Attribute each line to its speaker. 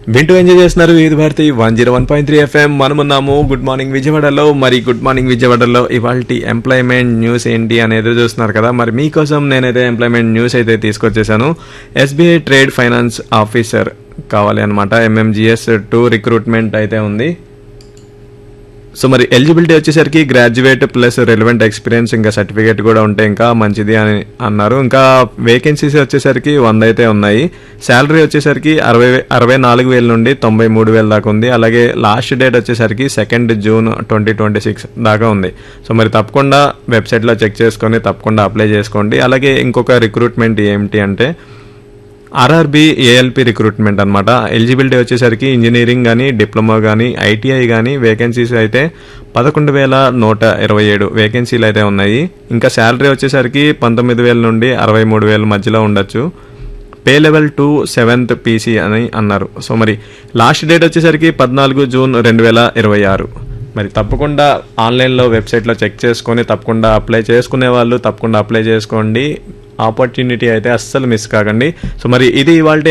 Speaker 1: వింటూ ఎంజాయ్ చేస్తున్నారు ఇది Bharathi one zero one point three FM మనమున్నాము గుడ్ మార్నింగ్ విజయవాడలో మరి గుడ్ మార్నింగ్ విజయవాడలో ఇవాళ ఎంప్లాయ్మెంట్ న్యూస్ ఏంటి అని ఎదురు చూస్తున్నారు కదా మరి మీకోసం నేనైతే ఎంప్లాయ్మెంట్ న్యూస్ అయితే తీసుకొచ్చేసాను ఎస్బీఐ ట్రేడ్ ఫైనాన్స్ ఆఫీసర్ కావాలి అనమాట ఎంఎంజిఎస్ టూ రిక్రూట్మెంట్ అయితే ఉంది సో మరి ఎలిజిబిలిటీ వచ్చేసరికి గ్రాడ్యుయేట్ ప్లస్ రెలవెంట్ ఎక్స్పీరియన్స్ ఇంకా సర్టిఫికేట్ కూడా ఉంటే ఇంకా మంచిది అని అన్నారు ఇంకా వేకెన్సీస్ వచ్చేసరికి వంద అయితే ఉన్నాయి శాలరీ వచ్చేసరికి అరవై అరవై నాలుగు వేల నుండి తొంభై మూడు వేల దాకా ఉంది అలాగే లాస్ట్ డేట్ వచ్చేసరికి second June twenty twenty six దాకా ఉంది సో మరి తప్పకుండా వెబ్సైట్లో చెక్ చేసుకొని తప్పకుండా అప్లై చేసుకోండి అలాగే ఇంకొక రిక్రూట్మెంట్ ఏమిటి అంటే ఆర్ఆర్బి ఏఎల్పి రిక్రూట్మెంట్ అనమాట ఎలిజిబిలిటీ వచ్చేసరికి ఇంజనీరింగ్ కానీ డిప్లొమా కానీ ఐటీఐ కానీ వేకెన్సీస్ అయితే పదకొండు వేల నూట ఇరవై ఏడు వేకెన్సీలు అయితే ఉన్నాయి ఇంకా శాలరీ వచ్చేసరికి పంతొమ్మిది వేల నుండి అరవై మూడు వేల మధ్యలో ఉండొచ్చు pay level two seventh PC అని అన్నారు సో మరి లాస్ట్ డేట్ వచ్చేసరికి పద్నాలుగు జూన్ రెండు వేల ఇరవై ఆరు మరి తప్పకుండా ఆన్లైన్లో వెబ్సైట్లో చెక్ చేసుకొని తప్పకుండా అప్లై చేసుకునే వాళ్ళు తప్పకుండా అప్లై చేసుకోండి ఆపర్చునిటీ అయితే అస్సలు మిస్ కాకండి సో మరి ఇది ఇవాళ